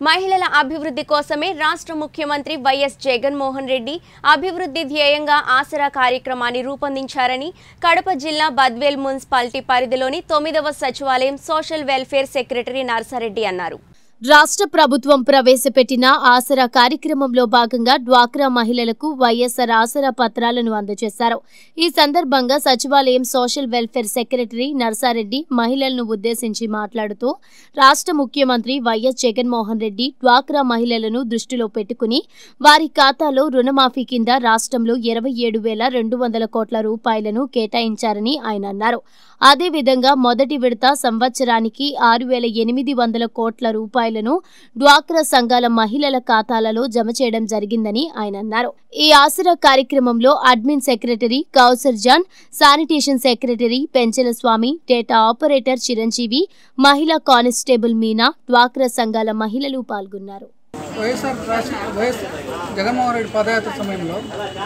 మహిళల అభివృద్ధి కోసమే రాష్ట్ర ముఖ్యమంత్రి వైఎస్ జగన్మోహన్ రెడ్డి అభివృద్ధి ధ్యేయంగా ఆసరా కార్యక్రమాన్ని రూపొందించారని కడప జిల్లా బద్వేల్ మున్సిపాలిటీ పరిధిలోని తొమ్మిదవ సచివాలయం సోషల్ వెల్ఫేర్ సెక్రటరీ నర్సారెడ్డి అన్నారు రాష్ట్ర ప్రభుత్వం ప్రవేశపెట్టిన ఆసరా కార్యక్రమంలో భాగంగా డ్వాక్రా మహిళలకు వైఎస్ఆర్ ఆసరా పత్రాలను అందజేశారు ఈ సందర్భంగా సచివాలయం సోషల్ వెల్ఫేర్ సెక్రటరీ నర్సారెడ్డి మహిళలను ఉద్దేశించి మాట్లాడుతూ రాష్ట్ర ముఖ్యమంత్రి వైఎస్ జగన్మోహన్ రెడ్డి డ్వాక్రా మహిళలను దృష్టిలో పెట్టుకుని వారి ఖాతాలో రుణమాఫీ కింద రాష్ట్రంలో ఇరవై ఏడు వేల రెండు వందల కోట్ల రూపాయలను కేటాయించారని ఆయన అన్నారు అదేవిధంగా మొదటి విడత సంవత్సరానికి ఆరు వేల ఎనిమిది వందల కోట్ల రూపాయలను డ్వాక్రా సంఘాల మహిళల ఖాతాలలో జమ చేయడం జరిగిందని ఆయన అన్నారు ఈ ఆసరా కార్యక్రమంలో admin secretary Kausar Jan sanitation secretary Penchala Swamy data operator Chiranjeevi మహిళా కానిస్టేబుల్ మీనా డ్వాక్రా సంఘాల మహిళలు పాల్గొన్నారు వైఎస్ఆర్ రాష్ట్ర వైఎస్ జగన్మోహన్ రెడ్డి పాదయాత్ర సమయంలో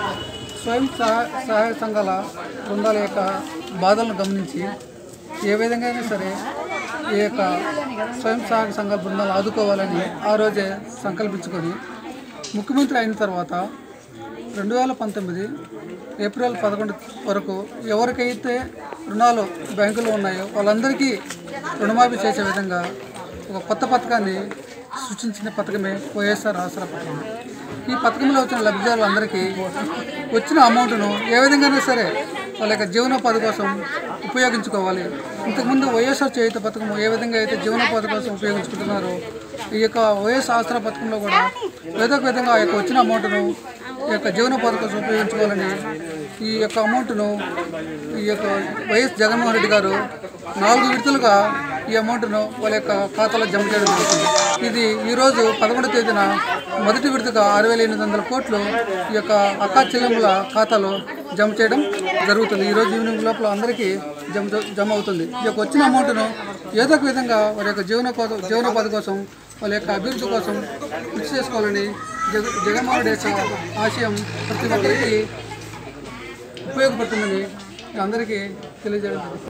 స్వయం సహా సహాయ సంఘాల బృందాల యొక్క బాధలను గమనించి ఏ విధంగా అయినా సరే ఈ యొక్క స్వయం సహాయక సంఘాల బృందాలు ఆదుకోవాలని ఆ రోజే సంకల్పించుకొని ముఖ్యమంత్రి అయిన తర్వాత రెండు వేల పంతొమ్మిది ఏప్రిల్ పదకొండు వరకు ఎవరికైతే రుణాలు బ్యాంకులో ఉన్నాయో వాళ్ళందరికీ రుణమాఫీ చేసే విధంగా ఒక కొత్త పథకాన్ని సృష్టించిన పథకమే వైఎస్ఆర్ ఆసరా పథకం ఈ పథకంలో వచ్చిన లబ్ధిదారులందరికీ వచ్చిన అమౌంట్ను ఏ విధంగానైనా సరే వాళ్ళ యొక్క జీవనోపాధి కోసం ఉపయోగించుకోవాలి ఇంతకుముందు వైఎస్ఆర్ చేయుత పథకం ఏ విధంగా అయితే జీవనోపాధి కోసం ఉపయోగించుకుంటున్నారో ఈ యొక్క వైఎస్ ఆసరా పథకంలో కూడా ఏదో ఒక విధంగా ఆ యొక్క వచ్చిన అమౌంట్ను ఈ యొక్క జీవనోపాధి కోసం ఉపయోగించుకోవాలని ఈ యొక్క అమౌంట్ను ఈ యొక్క వైఎస్ జగన్మోహన్ రెడ్డి గారు నాలుగు విడతలుగా ఈ అమౌంట్ను వాళ్ళ యొక్క ఖాతాలో జమ చేయడం జరుగుతుంది ఇది ఈరోజు పదకొండవ తేదీన మొదటి విడతగా ఆరు వేల ఎనిమిది వందల కోట్లు ఈ యొక్క అక్కా చెల్లెముల ఖాతాలో జమ చేయడం జరుగుతుంది ఈరోజు ఈవినింగ్ లోపల అందరికీ జమ జమ అవుతుంది ఈ యొక్క వచ్చిన అమౌంట్ను ఏదో ఒక విధంగా వారి యొక్క జీవనోపాధి జీవనోపాధి కోసం వాళ్ళ యొక్క అభివృద్ధి కోసం కృషి చేసుకోవాలని జగ జగన్మోహన్ రెడ్డి యొక్క ఆశయం ప్రతి ఒక్కరికి ఉపయోగపడుతుందని అందరికీ తెలియజేయడం జరుగుతుంది